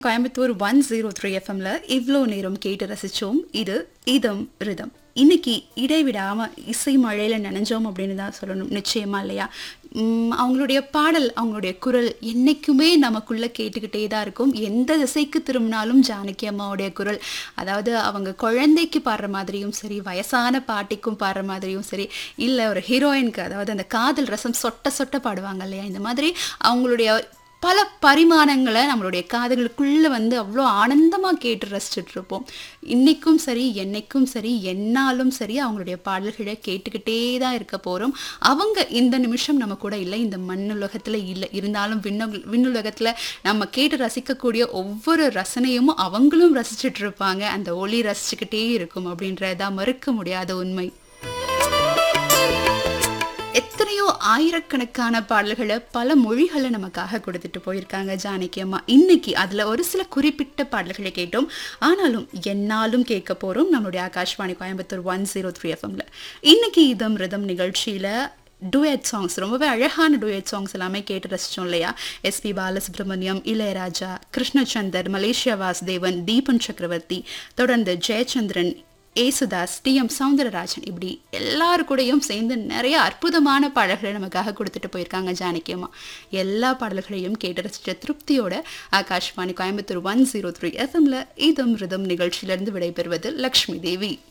Coimbatore one zero three எஃப்எம்ல இவ்வளோ நேரம் கேட்டு ரசிச்சோம் இது இதம் ரிதம் இன்னைக்கு இடைவிடாம இசை மழையில நனைஞ்சோம் அப்படின்னு தான் சொல்லணும் நிச்சயமா இல்லையா உம், அவங்களுடைய பாடல் அவங்களுடைய குரல் என்னைக்குமே நமக்குள்ள கேட்டுக்கிட்டே தான் இருக்கும் எந்த திசைக்கு திரும்பினாலும் ஜானகி அம்மாவுடைய குரல் அதாவது அவங்க குழந்தைக்கு பாடுற மாதிரியும் சரி வயசான பாட்டிக்கும் பாடுற மாதிரியும் சரி இல்லை ஒரு ஹீரோயினுக்கு அதாவது அந்த காதல் ரசம் சொட்ட சொட்ட பாடுவாங்க இல்லையா இந்த மாதிரி அவங்களுடைய பல பரிமாணங்களை நம்மளுடைய காதுகளுக்குள்ள வந்து அவ்வளோ ஆனந்தமாக கேட்டு ரசிச்சுட்டு இருப்போம் இன்னைக்கும் சரி என்னைக்கும் சரி என்னாலும் சரி அவங்களுடைய பாடல்களை கேட்டுக்கிட்டே தான் இருக்க போகிறோம் அவங்க இந்த நிமிஷம் நம்ம கூட இல்லை இந்த மண்ணுலகத்தில் இல்லை இருந்தாலும் விண்ணு விண்ணுலகத்தில் நம்ம கேட்டு ரசிக்கக்கூடிய ஒவ்வொரு ரசனையும் அவங்களும் ரசிச்சுட்டு இருப்பாங்க அந்த ஒளி ரசிச்சுக்கிட்டே இருக்கும் அப்படின்றதான் மறுக்க முடியாத உண்மை எத்தனையோ ஆயிரக்கணக்கான பாடல்களை பல மொழிகளை நமக்காக கொடுத்துட்டு போயிருக்காங்க ஜானகி அம்மா இன்னைக்கு அதுல ஒரு சில குறிப்பிட்ட பாடல்களை கேட்டோம் ஆனாலும் என்னாலும் கேட்க போறோம் நம்மளுடைய Akashvani Coimbatore one zero three எஃப்எம்ல இன்னைக்கு இதம் ரிதம் நிகழ்ச்சியில டூயட் சாங்ஸ் ரொம்பவே அழகான டூயட் சாங்ஸ் எல்லாமே கேட்டு ரசிச்சோம் இல்லையா எஸ்பி பாலசுப்ரமணியம் இளையராஜா கிருஷ்ணச்சந்தர் மலேசியா வாசுதேவன் தீபன் சக்கரவர்த்தி தொடர்ந்து ஜெயச்சந்திரன் ஏசுதாஸ் டி எம் சவுந்தரராஜன் இப்படி எல்லாரு கூடயும் சேர்ந்து நிறைய அற்புதமான பாடல்களை நமக்காக கொடுத்துட்டு போயிருக்காங்க ஜானகி அம்மா எல்லா பாடல்களையும் கேட்டு ரசிச்ச திருப்தியோட Akashvani Coimbatore one zero three எஃப்எம்ல இதம் ரிதம் நிகழ்ச்சியிலிருந்து விடைபெறுவது லக்ஷ்மி தேவி